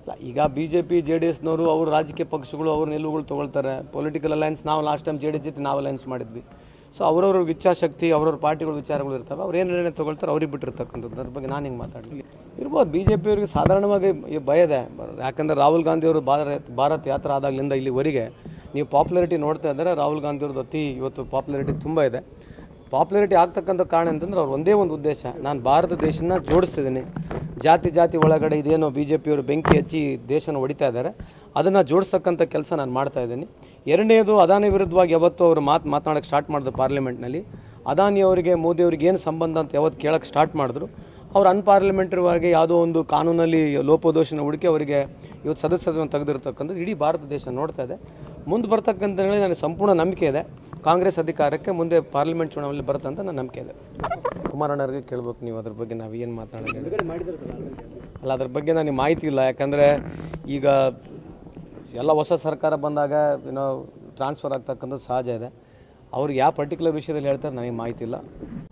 ಇಲ್ಲ, ಈಗ B J P J D ಎಸ್ನವರು ಅವ್ರ ರಾಜಕೀಯ ಪಕ್ಷಗಳು ಅವ್ರ ನಿಲುವುಗಳು ತೊಗೊಳ್ತಾರೆ ಪೊಲಿಟಿಕಲ್ ಅಲಯನ್ಸ್ ನಾವು last time J D S ಜೊತೆ ನಾವು ಅಲಯನ್ಸ್ ಮಾಡಿದ್ವಿ ಸೊ ಅವ್ರವ್ರ ಇಚ್ಛಾಶಕ್ತಿ ಅವ್ರವ್ರ ಪಾರ್ಟಿಗಳ ವಿಚಾರಗಳು ಇರ್ತವೆ ಅವ್ರು ಏನು ನಿರ್ಣಯ ತೊಗೊಳ್ತಾರೆ ಅವ್ರಿಗೆ ಬಿಟ್ಟಿರ್ತಕ್ಕಂಥದ್ದು ಅದ್ರ ಬಗ್ಗೆ ನಾನು ಹಿಂಗೆ ಮಾತಾಡಲಿ ಇರ್ಬೋದು ಬಿ ಜೆ ಪಿಯವರಿಗೆ ಸಾಧಾರಣವಾಗಿ ಈ ಭಯ ಇದೆ ಯಾಕಂದರೆ ರಾಹುಲ್ ಗಾಂಧಿ ಅವರು ಭಾರತ್ ಭಾರತ್ ಯಾತ್ರೆ ಆದಾಗಲಿಂದ ಇಲ್ಲಿವರೆಗೆ ನೀವು ಪಾಪ್ಯುಲಾರಿಟಿ ನೋಡ್ತಾ ಇದ್ದಾರೆ ರಾಹುಲ್ ಗಾಂಧಿ ಅವ್ರದ್ದು ಅತಿ ಇವತ್ತು ಪಾಪ್ಯುಲಾರಿಟಿ ತುಂಬ ಇದೆ ಪಾಪ್ಯುಲಾರಿಟಿ ಆಗ್ತಕ್ಕಂಥ ಕಾರಣ ಅಂತಂದ್ರೆ ಅವ್ರು ಒಂದೇ ಒಂದು ಉದ್ದೇಶ ನಾನು ಭಾರತ ದೇಶನ ಜೋಡಿಸ್ತಿದ್ದೀನಿ ಜಾತಿ ಜಾತಿ ಒಳಗಡೆ ಇದೇನೋ ಬಿ ಜೆ ಪಿಯವರು ಬೆಂಕಿ ಹಚ್ಚಿ ದೇಶನ ಹೊಡಿತಾ ಇದ್ದಾರೆ ಅದನ್ನು ಜೋಡಿಸ್ತಕ್ಕಂಥ ಕೆಲಸ ನಾನು ಮಾಡ್ತಾ ಇದ್ದೀನಿ ಎರಡನೇದು ಅದಾನಿ ವಿರುದ್ಧವಾಗಿ ಯಾವತ್ತು ಅವರು ಮಾತು ಮಾತನಾಡೋಕ್ಕೆ ಸ್ಟಾರ್ಟ್ ಮಾಡಿದ್ರು ಪಾರ್ಲಿಮೆಂಟ್ನಲ್ಲಿ ಅದಾನಿ ಅವರಿಗೆ ಮೋದಿ ಅವ್ರಿಗೆ ಏನು ಸಂಬಂಧ ಅಂತ ಯಾವತ್ತು ಕೇಳೋಕ್ಕೆ ಸ್ಟಾರ್ಟ್ ಮಾಡಿದ್ರು ಅವ್ರು ಅನ್ಪಾರ್ಲಿಮೆಂಟರಿವಾಗಿ ಯಾವುದೋ ಒಂದು ಕಾನೂನಲ್ಲಿ ಲೋಪದೋಷನ ಹುಡುಕಿ ಅವರಿಗೆ ಇವತ್ತು ಸದಸ್ಯತ್ವವನ್ನು ತೆಗೆದಿರ್ತಕ್ಕಂಥದ್ದು ಇಡೀ ಭಾರತ ದೇಶ ನೋಡ್ತಾ ಇದೆ ಮುಂದೆ ಬರ್ತಕ್ಕಂಥ ನನಗೆ ಸಂಪೂರ್ಣ ನಂಬಿಕೆ ಇದೆ ಕಾಂಗ್ರೆಸ್ ಅಧಿಕಾರಕ್ಕೆ ಮುಂದೆ ಪಾರ್ಲಿಮೆಂಟ್ ಚುನಾವಣೆಯಲ್ಲಿ ಬರುತ್ತೆ ಅಂತ ನನ್ನ ನಂಬಿಕೆ ಇದೆ ಕುಮಾರಣ್ಣವ್ರಿಗೆ ಕೇಳ್ಬೇಕು ನೀವು ಅದ್ರ ಬಗ್ಗೆ ನಾವು ಏನು ಮಾತಾಡೋದು ಅಲ್ಲ ಅದ್ರ ಬಗ್ಗೆ ನನಗೆ ಮಾಹಿತಿ ಇಲ್ಲ ಯಾಕಂದರೆ ಈಗ ಎಲ್ಲ ಹೊಸ ಸರ್ಕಾರ ಬಂದಾಗ ಏನೋ ಟ್ರಾನ್ಸ್ಫರ್ ಆಗ್ತಕ್ಕಂಥದ್ದು ಸಹಜ ಇದೆ ಅವ್ರಿಗೆ ಯಾವ ಪರ್ಟಿಕ್ಯುಲರ್ ವಿಷಯದಲ್ಲಿ ಹೇಳ್ತಾರೆ ನನಗೆ ಮಾಹಿತಿ ಇಲ್ಲ